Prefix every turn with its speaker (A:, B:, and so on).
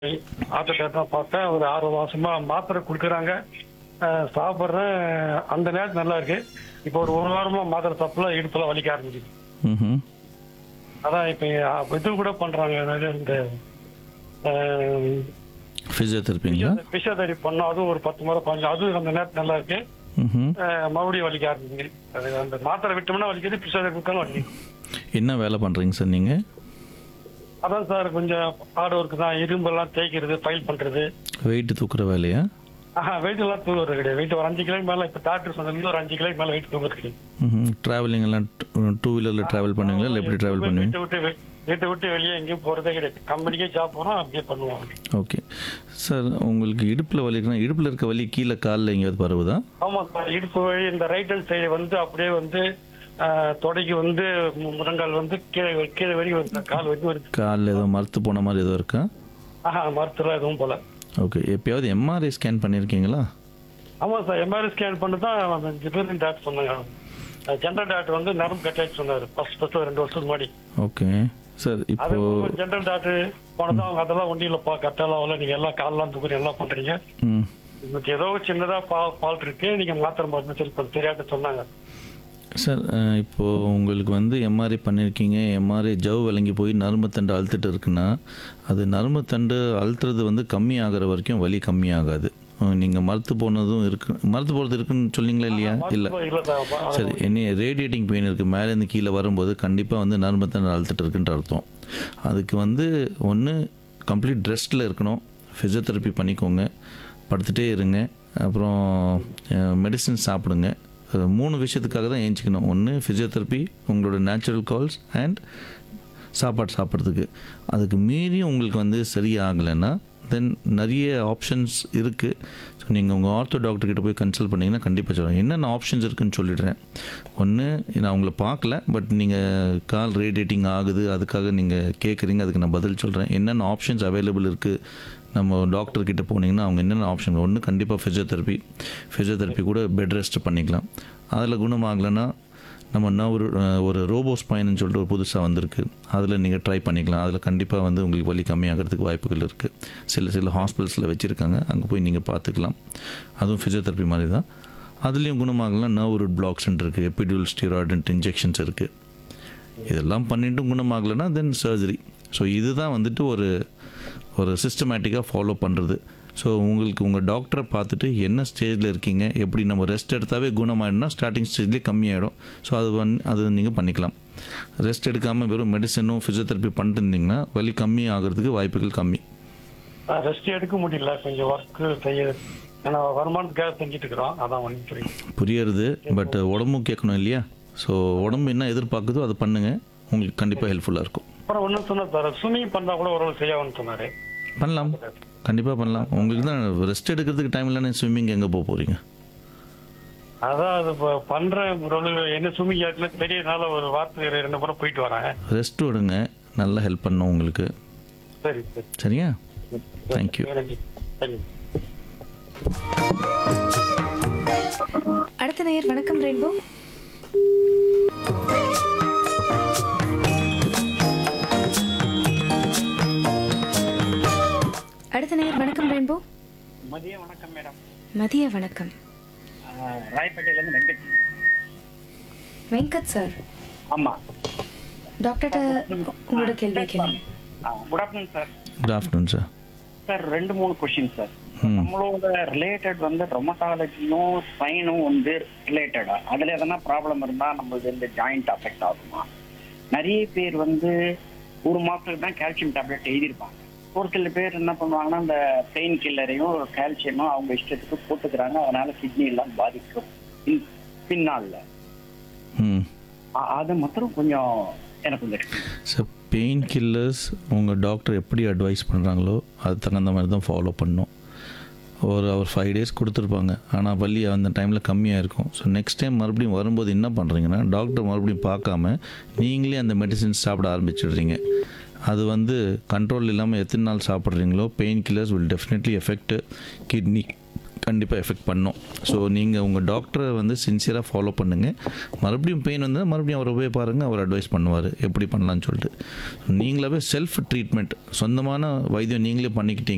A: ஆட்டோக்கார் தான் பார்த்தேன் ஒரு ஆறு மாசமா மாத்திரை கொடுக்குறாங்க அஹ், சாப்பிட்றேன் அந்த நேரத்து நல்லா இருக்கு இப்போ ஒரு ஒரு வாரமா மாத்திரை சாப்பிடல இடுப்புல வலிக்க ஆரம்பிக்குது
B: ம்
A: அதான் இப்போ இது கூட பண்றாங்க அதாவது இந்த
B: ஃபிசியோதெரப்பிங்களா
A: பிசியோதெரபி பண்ணோம் அதுவும் ஒரு பத்து முறை பண்ணோம் அதுவும் அந்த நேரத்து நல்லா இருக்கு
B: ம்
A: அஹ், மறுபடியும் வலிக்க ஆரம்பிக்குது அது அந்த மாத்திரை விட்டோம்னா வலிக்குது பிசியோதெரபி விட்டாலும் வலிக்குது
B: என்ன வேலை பண்ணுறீங்க சார் நீங்கள்
A: அதான் சார் கொஞ்சம் ஹார்ட் ஒர்க் தான் இரும்பெல்லாம் தேய்க்கிறது ஃபைல் பண்றது
B: வெயிட் தூக்குற வேலையா
A: ஆஹா வெயிட் எல்லாம் தூங்குறது கிடையாது வெயிட் ஒரு அஞ்சு கிலோ மேல இப்ப டாக்டர் சொன்னது ஒரு அஞ்சு கிலோ மேல வெயிட் தூங்குறது கிடையாது
B: ம் ட்ராவலிங் எல்லாம் டூ வீலரில் ட்ராவல் பண்ணுவீங்களா இல்லை எப்படி ட்ராவல் பண்ணுவீங்க
A: வீட்டை விட்டு வெ- வீட்டை விட்டு வெளியே எங்கேயும் போறதே கிடையாது கம்பெனிக்கே ஜாப் போறோம் அப்படியே பண்ணுவோம்
B: ஓகே சார் உங்களுக்கு இடுப்பில் வலிக்குன்னா இடுப்பில் இருக்க வலி கீழே காலில் எங்கேயாவது பரவுதா
A: ஆமா சார் இடுப்பு வழி இந்த ரைட் ஹேண்ட் சைடு வந்து அப்படியே வந்து ஆஹ், தொடைக்கு வந்து மு- முழங்கால் வந்து கீழே கீழே வரைக்கும் வருது சார். கால் வரைக்கும் வருது
B: காலில் ஏதோ மறுத்து போன மாதிரி ஏதோ இருக்கா
A: ஆஹா மருத்துவம் எதுவும் போல
B: ஓகே எப்பயாவது எம்ஆர்ஐ ஸ்கேன் பண்ணியிருக்கீங்களா
A: ஆமா சார் எம்ஆர்ஐ ஸ்கேன் பண்ணி தான் ஜிபேரின் டாக்டர் சொன்னாங்க ஜென்ரல் டாக்டர் வந்து நரம்பு கட்டாச்சு சொன்னாரு ஃபர்ஸ்ட் ஃபர்ஸ்ட் ரெண்டு வருஷத்துக்கு முன்னாடி
B: ஓகே சார்
A: அது
B: இப்போ
A: ஜென்ரல் டாக்டர் போனதும் அவங்க அதெல்லாம் ஒன்றும் இல்லைப்பா கரெக்டாலாம் வரல நீங்க எல்லாம் கால்லாம் தூக்குறீங்க எல்லாம் பண்றீங்க
B: ம்
A: உங்களுக்கு ஏதோ சின்னதா ஃபால் ஃபால்ட் இருக்கு நீங்க மாத்திரை மருந்து சரி பண்ண தெரியாத சொன்னாங்க
B: சார் அஹ், இப்போ உங்களுக்கு வந்து எம்ஆர்ஐ பண்ணியிருக்கீங்க எம்ஆர்ஐ ஜவ் விளங்கி போய் நரம்பு தண்டு அழுத்துட்டு இருக்குன்னா அது நரம்பு தண்டு அழுத்துறது வந்து கம்மி ஆகிற வரைக்கும் வலி கம்மியாகாது நீங்கள் மறுத்து போனதும் இருக்கு மறுத்து போகிறது இருக்குன்னு சொன்னீங்களா இல்லையா இல்லை
A: இல்ல சார்
B: சரி என்ன ரேடியேட்டிங் பெயின் இருக்குது மேலேருந்து கீழே வரும்போது கண்டிப்பாக வந்து நரம்பு தண்டு அழுத்துட்டு இருக்குன்ற அர்த்தம் அதுக்கு வந்து ஒன்று கம்ப்ளீட் ரெஸ்ட்டில் இருக்கணும் ஃபிசியோதெரப்பி பண்ணிக்கோங்க படுத்துகிட்டே இருங்க அப்புறம் மெடிசின் சாப்பிடுங்க அது மூணு விஷயத்துக்காக தான் ஏஞ்சிக்கணும் ஒன்று ஃபிசியோதெரப்பி உங்களோட நேச்சுரல் கால்ஸ் அண்ட் சாப்பாடு சாப்பிட்றதுக்கு அதுக்கு மீறியும் உங்களுக்கு வந்து சரியாகலைன்னா தென் நிறைய ஆப்ஷன்ஸ் இருக்குது ஸோ நீங்கள் உங்கள் ஆர்த்தோ டாக்டர் கிட்ட போய் கன்சல்ட் பண்ணிங்கன்னா கண்டிப்பாக சொல்லுவேன் என்னென்ன ஆப்ஷன்ஸ் இருக்குன்னு சொல்லிடுறேன் ஒன்று நான் உங்களை பார்க்கல பட் நீங்கள் கால் ரேடியேட்டிங் ஆகுது அதுக்காக நீங்கள் கேட்குறீங்க அதுக்கு நான் பதில் சொல்கிறேன் என்னென்ன ஆப்ஷன்ஸ் அவைலபிள் இருக்குது நம்ம டாக்டர் கிட்ட போனீங்கன்னா அவங்க என்னென்ன ஆப்ஷன் ஒன்று கண்டிப்பாக ஃபிசியோதெரப்பி ஃபிசியோதெரப்பி கூட பெட் ரெஸ்ட் பண்ணிக்கலாம் அதில் குணமாகலைன்னா நம்ம இன்னும் ஒரு அஹ், ஒரு ரோபோ ஸ்பைன்னு சொல்லிட்டு ஒரு புதுசாக வந்திருக்கு அதில் நீங்கள் ட்ரை பண்ணிக்கலாம் அதில் கண்டிப்பாக வந்து உங்களுக்கு வலி கம்மியாகிறதுக்கு வாய்ப்புகள் இருக்குது சில சில ஹாஸ்பிட்டல்ஸில் வச்சுருக்காங்க அங்கே போய் நீங்கள் பார்த்துக்கலாம் அதுவும் ஃபிசியோதெரப்பி மாதிரி தான் அதுலேயும் குணமாகலாம் நர்வ் ரூட் பிளாக்ஸ் இருக்குது எபிடியூல் ஸ்டீராய்டன்ட் இன்ஜெக்ஷன்ஸ் இருக்குது இதெல்லாம் பண்ணிட்டும் குணமாகலைன்னா தென் சர்ஜரி ஸோ இதுதான் வந்துட்டு ஒரு ஒரு சிஸ்டமேட்டிக்காக ஃபாலோ பண்ணுறது ஸோ உங்களுக்கு உங்கள் டாக்டரை பார்த்துட்டு என்ன ஸ்டேஜில் இருக்கீங்க எப்படி நம்ம ரெஸ்ட் எடுத்தாவே குணமாயிடும்னா ஸ்டார்டிங் ஸ்டேஜ்லேயே கம்மியாயிடும் ஸோ அது வந்து அது நீங்கள் பண்ணிக்கலாம் ரெஸ்ட் எடுக்காமல் வெறும் மெடிசனும் ஃபிசியோதெரப்பி பண்ணிட்டு இருந்தீங்கன்னா வலி கம்மி ஆகிறதுக்கு வாய்ப்புகள் கம்மி
A: ரெஸ்ட் எடுக்க முடியல கொஞ்சம் ஒர்க் செய்ய ஏன்னா வருமானத்துக்காக செஞ்சுட்டு இருக்கிறோம் அதான் ஒன்றும் புரியுது
B: புரியறது பட் உடம்பும் கேட்கணும் இல்லையா ஸோ உடம்பு என்ன எதிர்பார்க்குதோ அதை பண்ணுங்கள் உங்களுக்கு கண்டிப்பாக ஹெல்ப்ஃபுல்லாக இருக்கும்
A: அப்புறம் ஒன்றும் சொன்னார் சார் ஸ்விம்மிங் பண்ணா கூட ஓரளவு செய்யாதுன்னு சொன்னாரு
B: பண்ணலாம் கண்டிப்பாக பண்ணலாம் உங்களுக்கு தான் ரெஸ்ட் எடுக்கிறதுக்கு டைம் இல்லைன்னா ஸ்விம்மிங் எங்கே போக போகிறீங்க
A: அதான் அது இப்ப பண்றேன் ஓரளவு என்ன ஸ்விம்மிங் ஆகல தெரியனால ஒரு வாரத்துக்கு ரெண்டு முறை போயிட்டு வரேன்
B: ரெஸ்ட் விடுங்க நல்லா ஹெல்ப் பண்ணும் உங்களுக்கு
A: சரி சரி
B: சரியா தேங்க்யூ
A: தேங்க்யூ தேங்க்யூ
C: அடுத்த நேயர் வணக்கம் ரெயின்போ அடுத்த நேயர் வணக்கம் ரெயின்போ
D: மதிய வணக்கம் மேடம்
C: மதிய வணக்கம்
D: ஆஹ் ராயப்பேட்டையிலேருந்து வெங்கட்
C: வெங்கட் சார்
D: ஆமா
C: டாக்டர்கிட்ட உங்களோட கேள்வி கேளுங்க
D: good afternoon sir
B: good afternoon sir
D: sir ரெண்டு மூணு கொஸ்டின் சார்
B: ம்
D: நம்மளோட ரிலேட்டட் வந்து ரொமட்டாலஜியும் ஸ்பைனும் வந்து ரிலேட்டடா அதுல எதனா ப்ராப்ளம் இருந்தா நம்மளுக்கு இந்த ஜாயிண்ட் அஃபெக்ட் ஆகுமா நிறைய பேர் வந்து ஒரு மாசத்துக்கு தான் கால்சியம் டேப்லெட் எழுதியிருப்பாங்க ஒரு சில பேர் என்ன பண்ணுவாங்கன்னா இந்த பெயின் கில்லரையும் கால்சியமும் அவங்க இஷ்டத்துக்கு போட்டுக்கிறாங்க அதனால கிட்னி எல்லாம் பாதிக்கும் பின்- பின்னால
B: ம்
D: அ- அது மாத்திரம் கொஞ்சம் எனக்கு கொஞ்சம்
B: சார் பெயின் கில்லர்ஸ் உங்கள் டாக்டர் எப்படி அட்வைஸ் பண்ணுறாங்களோ அது தகுந்த மாதிரி தான் ஃபாலோ பண்ணணும் ஒரு அவர் ஃபைவ் டேஸ் கொடுத்துருப்பாங்க ஆனால் வலி அந்த டைமில் கம்மியாக இருக்கும் ஸோ நெக்ஸ்ட் டைம் மறுபடியும் வரும்போது என்ன பண்ணுறீங்கன்னா டாக்டர் மறுபடியும் பார்க்காம நீங்களே அந்த மெடிசின்ஸ் சாப்பிட ஆரம்பிச்சிடுறீங்க அது வந்து கண்ட்ரோல் இல்லாமல் எத்தனை நாள் சாப்பிட்றீங்களோ pain killers will definitely effect kidney கண்டிப்பாக எஃபெக்ட் பண்ணும் ஸோ நீங்கள் உங்கள் டாக்டரை வந்து சின்சியராக ஃபாலோ பண்ணுங்கள் மறுபடியும் பெயின் வந்தால் மறுபடியும் அவரை போய் பாருங்கள் அவர் அட்வைஸ் பண்ணுவார் எப்படி பண்ணலான்னு சொல்லிட்டு நீங்களாவே செல்ஃப் ட்ரீட்மெண்ட் சொந்தமான வைத்தியம் நீங்களே பண்ணிக்கிட்டீங்க